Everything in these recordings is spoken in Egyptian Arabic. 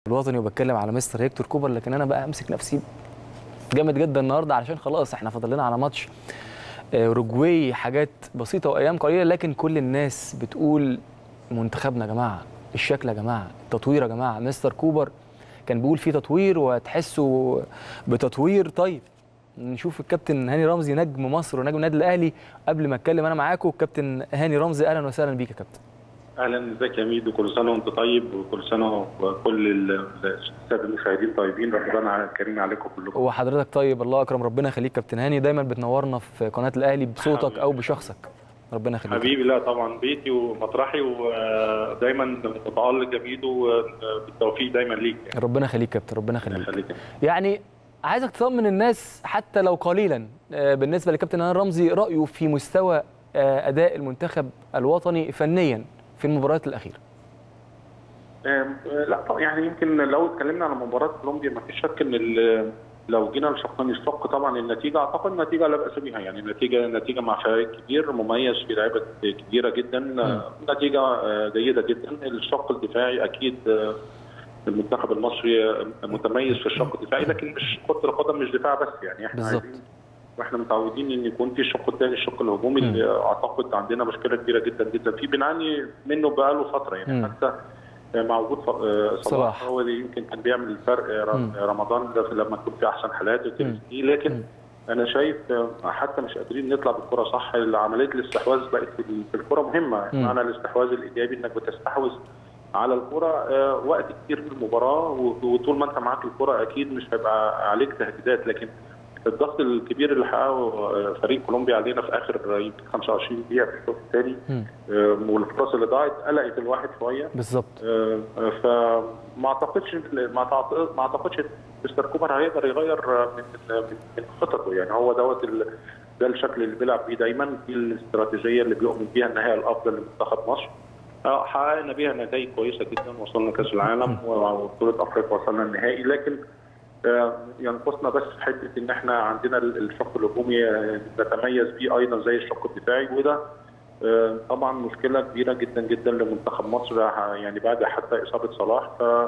الوطني وبتكلم على مستر هيكتور كوبر لكن انا بقى امسك نفسي جامد جدا النهارده علشان خلاص احنا فاضل لنا على ماتش آه، اوروجواي حاجات بسيطه وايام قليله لكن كل الناس بتقول منتخبنا يا جماعه الشكل يا جماعه التطوير يا جماعه مستر كوبر كان بيقول في تطوير وتحسوا بتطوير طيب نشوف الكابتن هاني رمزي نجم مصر ونجم النادي الاهلي قبل ما اتكلم انا معاكم الكابتن هاني رمزي اهلا وسهلا بيك يا كابتن اهلا ازيك يا ميدو كل سنه وانت طيب وكل سنه وكل ال- الساده المشاهدين طيبين رمضان كريم عليكم كلكم هو حضرتك طيب الله اكرم ربنا يخليك كابتن هاني دايما بتنورنا في قناه الاهلي بصوتك او بشخصك ربنا يخليك حبيبي لا طبعا بيتي ومطرحي ودايما متالق يا ميدو بالتوفيق دايما ليك يعني. ربنا يخليك كابتن ربنا يخليك يخليك يعني عايزك تطمن الناس حتى لو قليلا آه، بالنسبه لكابتن هاني رمزي رايه في مستوى آه، اداء المنتخب الوطني فنيا في المباريات الاخيره آم، لا طبعا يعني يمكن لو اتكلمنا على مباراه كولومبيا ما فيش شك ان ال- لو جينا لشقنا الشق طبعا النتيجه اعتقد النتيجه لا باس بها يعني النتيجه نتيجه مع فريق كبير مميز في لعيبه كبيره جدا آه، نتيجه آه، جيده جدا الشق الدفاعي اكيد آه، المنتخب المصري آه، متميز في الشق الدفاعي لكن مش كره القدم مش دفاع بس يعني احنا بالظبط. عايزين واحنا متعودين ان يكون في الشق الثاني الشق الهجومي اللي اعتقد عندنا مشكله كبيره جدا جدا فيه بنعاني منه بقاله فتره يعني مم. حتى مع وجود ف- آه، صلاح. صلاح هو اللي يمكن كان بيعمل الفرق آه، ر- مم. رمضان ده في- لما يكون في احسن حالاته وتمثيليه لكن انا شايف آه، حتى مش قادرين نطلع بالكره صح عمليه الاستحواذ بقت في ال- في الكره مهمه مم. معنى الاستحواذ الايجابي انك بتستحوذ على الكره آه، وقت كتير في المباراه و- وطول ما انت معاك الكره اكيد مش هيبقى عليك تهديدات لكن الضغط الكبير اللي حققه آه، فريق كولومبيا علينا في اخر آه، يمكن 25 دقيقه في الشوط الثاني مم. والفرص اللي ضاعت قلقت الواحد شويه بالظبط آه، فما اعتقدش ما تعت- ما اعتقدش مستر كوبر هيقدر يغير آه، من من من خططه يعني هو دوت ال- ده الشكل اللي بيلعب بيه دايما دي الاستراتيجيه اللي بيؤمن بيها ان هي الافضل لمنتخب مصر آه، حققنا بيها نتائج كويسه جدا وصلنا كاس العالم وبطوله افريقيا وصلنا النهائي لكن آه، ينقصنا بس في حته ان احنا عندنا ال- الشق الهجومي آه، نتميز بيه ايضا زي الشق الدفاعي وده آه، طبعا مشكله كبيره جدا جدا لمنتخب مصر آه، يعني بعد حتى اصابه صلاح ف آه،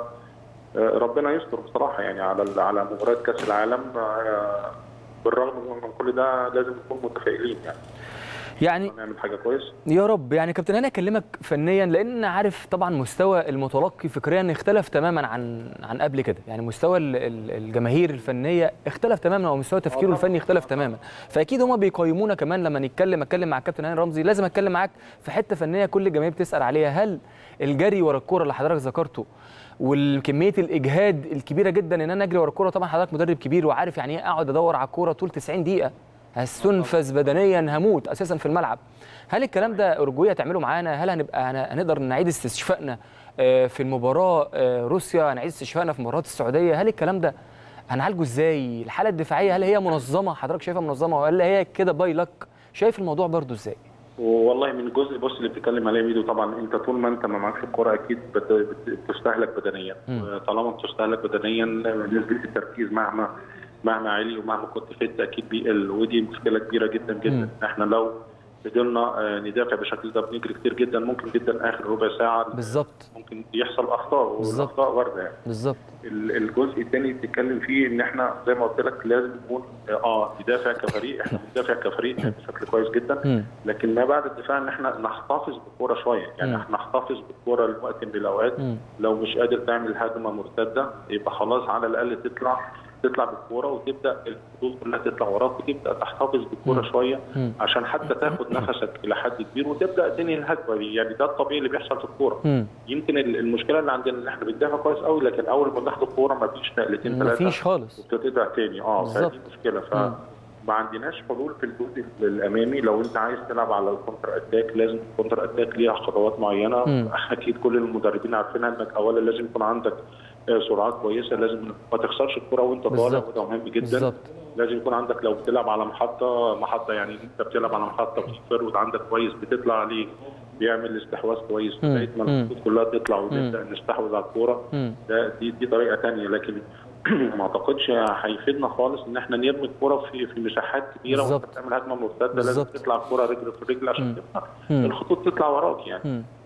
ربنا يستر بصراحه يعني على ال- على مباراه كاس العالم آه، بالرغم من كل ده لازم نكون متفائلين يعني يعني نعمل حاجه كويسه يا رب يعني كابتن هاني اكلمك فنيا لان عارف طبعا مستوى المتلقي فكريا اختلف تماما عن عن قبل كده يعني مستوى ال- ال- الجماهير الفنيه اختلف تماما ومستوى تفكيره طبعاً. الفني اختلف تماما فاكيد هما بيقيمونا كمان لما نتكلم اتكلم مع الكابتن هاني رمزي لازم اتكلم معاك في حته فنيه كل الجماهير بتسال عليها هل الجري ورا الكوره اللي حضرتك ذكرته والكميه الاجهاد الكبيره جدا ان انا اجري ورا الكوره طبعا حضرتك مدرب كبير وعارف يعني ايه اقعد ادور على الكوره طول 90 دقيقه هستنفذ بدنيا هموت اساسا في الملعب هل الكلام ده اورجواي هتعمله معانا هل هنبقى هن- هنقدر نعيد استشفائنا آه، في المباراه آه، روسيا هنعيد استشفائنا في مباراه السعوديه هل الكلام ده هنعالجه ازاي الحاله الدفاعيه هل هي منظمه حضرتك شايفها منظمه ولا هي كده باي لك شايف الموضوع برضو ازاي والله من الجزء بص اللي بتتكلم عليه ميدو طبعا انت طول ما انت ما معكش الكوره اكيد بت- بت- بتستهلك بدنيا مم. طالما بتستهلك بدنيا نسبه التركيز مهما مهما علي ومهما كنت فت اكيد بيقل ودي مشكله كبيره جدا مم. جدا احنا لو فضلنا آه، ندافع بالشكل ده بنجري كتير جدا ممكن جدا اخر ربع ساعه بالظبط ممكن يحصل اخطاء بالظبط. والاخطاء وارده يعني بالظبط ال- الجزء الثاني بتتكلم فيه ان احنا زي ما قلت لك لازم نكون اه ندافع كفريق احنا بندافع كفريق بشكل كويس جدا مم. لكن ما بعد الدفاع ان احنا نحتفظ بالكوره شويه يعني مم. احنا نحتفظ بالكوره لوقت من الاوقات مم. لو مش قادر تعمل هجمه مرتده يبقى خلاص على الاقل تطلع تطلع بالكوره وتبدا الخطوط كلها تطلع وراك وتبدا تحتفظ بالكوره مم. شويه مم. عشان حتى تاخد نفسك الى حد كبير وتبدا تنهي الهجمه دي يعني ده الطبيعي اللي بيحصل في الكوره مم. يمكن ال- المشكله اللي عندنا ان احنا بندافع كويس قوي لكن اول ما ناخد الكوره ما فيش نقلتين ثلاثه مفيش خالص وبترجع تاني اه بالظبط. فدي مشكله ف مم. ما عندناش حلول في الجزء الامامي لو انت عايز تلعب على الكونتر اتاك لازم الكونتر اتاك ليها خطوات معينه مم. اكيد كل المدربين عارفينها انك اولا لازم يكون عندك آه، سرعات كويسه لازم ما تخسرش الكره وانت طالع بالظبط. وده مهم جدا بالظبط لازم يكون عندك لو بتلعب على محطه محطه يعني انت بتلعب على محطه في فرود عندك كويس بتطلع عليه بيعمل استحواذ كويس مم. لغايه ما مم. الخطوط كلها تطلع ونبدا نستحوذ على الكوره مم. ده دي دي طريقه ثانيه لكن ما اعتقدش هيفيدنا خالص ان احنا نرمي الكوره في في مساحات كبيره بالظبط. وانت بتعمل هجمه مرتده لازم بالظبط. تطلع الكوره رجل في رجل عشان مم. تبقى مم. الخطوط تطلع وراك يعني مم.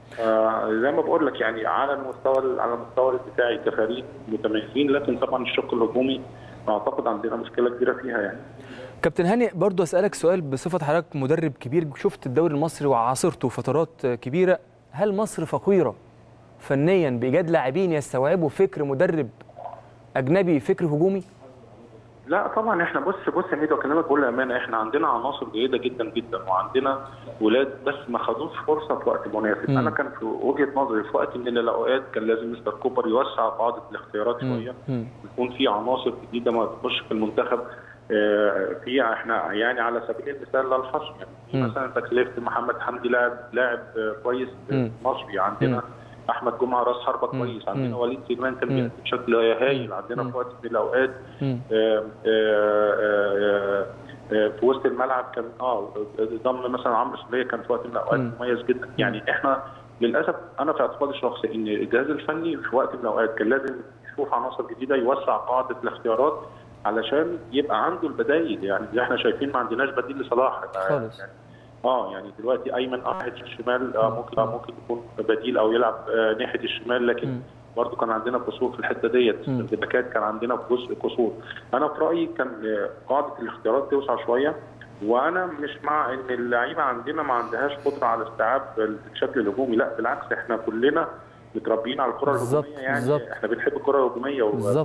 آه زي ما بقول لك يعني على المستوى على المستوى الدفاعي كفريق متميزين لكن طبعا الشق الهجومي اعتقد عندنا مشكله كبيره فيها يعني كابتن هاني برضو اسالك سؤال بصفه حضرتك مدرب كبير شفت الدوري المصري وعاصرته فترات كبيره هل مصر فقيره فنيا بايجاد لاعبين يستوعبوا فكر مدرب اجنبي فكر هجومي لا طبعا احنا بص بص يا ميدو اكلمك بكل امانه احنا عندنا عناصر جيده جدا جدا وعندنا ولاد بس ما خدوش فرصه في وقت مناسب انا كان في وجهه نظري في وقت من الاوقات كان لازم مستر كوبر يوسع قاعده الاختيارات شويه ويكون في عناصر جديده ما تخش في المنتخب اه في احنا يعني على سبيل المثال لا الحصر يعني مثلا تكلفه محمد حمدي لاعب لاعب كويس مصري عندنا مم. احمد جمعه راس حربه كويس عندنا وليد سليمان كان بيأدي بشكل هايل عندنا في وقت من الاوقات آآ آآ آآ في وسط الملعب كان اه ضم مثلا عمرو سوليه كان في وقت من الاوقات مميز جدا يعني احنا للاسف انا في اعتقادي الشخصي ان الجهاز الفني في وقت من الاوقات كان لازم يشوف عناصر جديده يوسع قاعده الاختيارات علشان يبقى عنده البدايل يعني زي احنا شايفين ما عندناش بديل لصلاح خالص يعني اه يعني دلوقتي ايمن ناحيه الشمال آه ممكن آه ممكن يكون بديل او يلعب آه ناحيه الشمال لكن برضه كان عندنا قصور في الحته ديت الباكات كان عندنا جزء قصور انا في رايي كان قاعده الاختيارات توسع شويه وانا مش مع ان اللعيبه عندنا ما عندهاش قدره على استيعاب الشكل الهجومي لا بالعكس احنا كلنا متربيين على الكره الهجوميه يعني بالزبط. احنا بنحب الكره الهجوميه بالظبط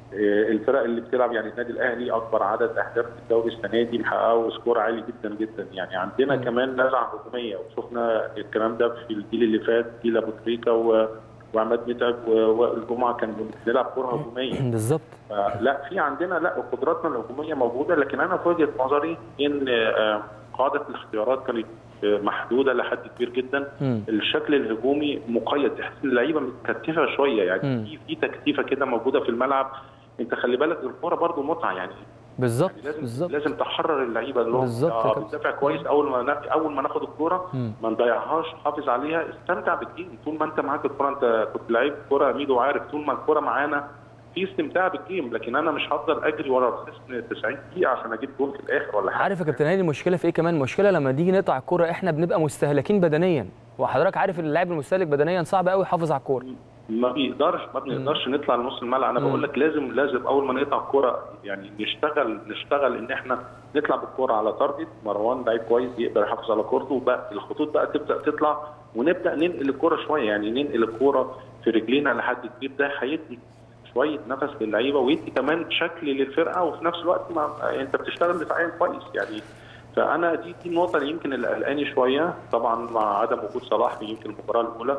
الفرق اللي بتلعب يعني النادي الاهلي اكبر عدد اهداف في الدوري السنه دي محققوا سكور عالي جدا جدا يعني عندنا م. كمان نزعه هجوميه وشفنا الكلام ده في الجيل اللي فات جيل ابو تريكه و... وعماد متعب والجمعه كان بنلعب كره هجوميه بالظبط لا في عندنا لا قدراتنا الهجوميه موجوده لكن انا في وجهه نظري ان قاعده الاختيارات كانت محدوده لحد كبير جدا م. الشكل الهجومي مقيد تحس اللعيبه متكتفه شويه يعني في في تكتيفه كده موجوده في الملعب انت خلي بالك الكوره برضو متعه يعني بالظبط يعني لازم بالزبط. لازم تحرر اللعيبه اللي بالظبط اه بتدافع كويس اول ما اول ما ناخد الكوره ما نضيعهاش حافظ عليها استمتع بالجيم طول ما انت معاك الكوره انت كنت لعيب كوره ميدو عارف طول ما الكوره معانا في استمتاع بالجيم لكن انا مش هفضل اجري ورا الخصم 90 دقيقه عشان اجيب جول في الاخر ولا حاجه عارف يا كابتن هاني المشكله في ايه كمان المشكله لما نيجي نقطع الكوره احنا بنبقى مستهلكين بدنيا وحضرتك عارف ان اللاعب المستهلك بدنيا صعب قوي يحافظ على الكوره ما بيقدرش ما بنقدرش نطلع لنص الملعب انا بقول لك لازم لازم اول ما نقطع الكوره يعني نشتغل نشتغل ان احنا نطلع بالكوره على تارجت مروان لعيب كويس يقدر يحافظ على كورته وبقى الخطوط بقى تبدا تطلع ونبدا ننقل الكوره شويه يعني ننقل الكوره في رجلينا لحد كبير ده هيدي شويه نفس للعيبه ويدي كمان شكل للفرقه وفي نفس الوقت ما انت بتشتغل دفاعيا كويس يعني فانا دي دي النقطه اللي يمكن اللي قلقاني شويه طبعا مع عدم وجود صلاح في يمكن المباراه الاولى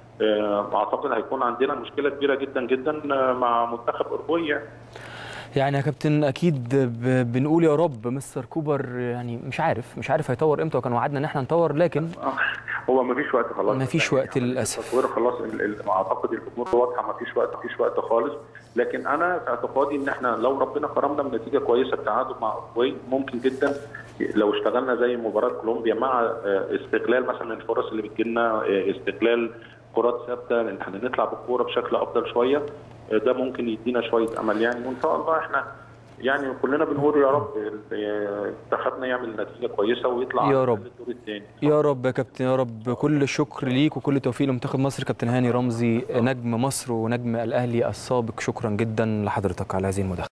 اعتقد هيكون عندنا مشكله كبيره جدا جدا مع منتخب اورجواي يعني يا كابتن اكيد بنقول يا رب مستر كوبر يعني مش عارف مش عارف هيطور امتى وكان وعدنا ان احنا نطور لكن هو ما فيش وقت خلاص ما فيش وقت للاسف التطوير خلاص اعتقد الامور واضحه ما فيش وقت ما فيش وقت خالص لكن انا في اعتقادي ان احنا لو ربنا كرمنا بنتيجه كويسه التعادل مع اورجواي ممكن جدا لو اشتغلنا زي مباراه كولومبيا مع استغلال مثلا الفرص اللي بتجيلنا استغلال كرات ثابته ان احنا نطلع بالكوره بشكل افضل شويه ده ممكن يدينا شويه امل يعني وان شاء الله احنا يعني كلنا بنقول يا رب منتخبنا يعمل نتيجه كويسه ويطلع يا رب الدور الثاني يا رب يا كابتن يا رب كل الشكر ليك وكل التوفيق لمنتخب مصر كابتن هاني رمزي نجم مصر ونجم الاهلي السابق شكرا جدا لحضرتك على هذه المداخله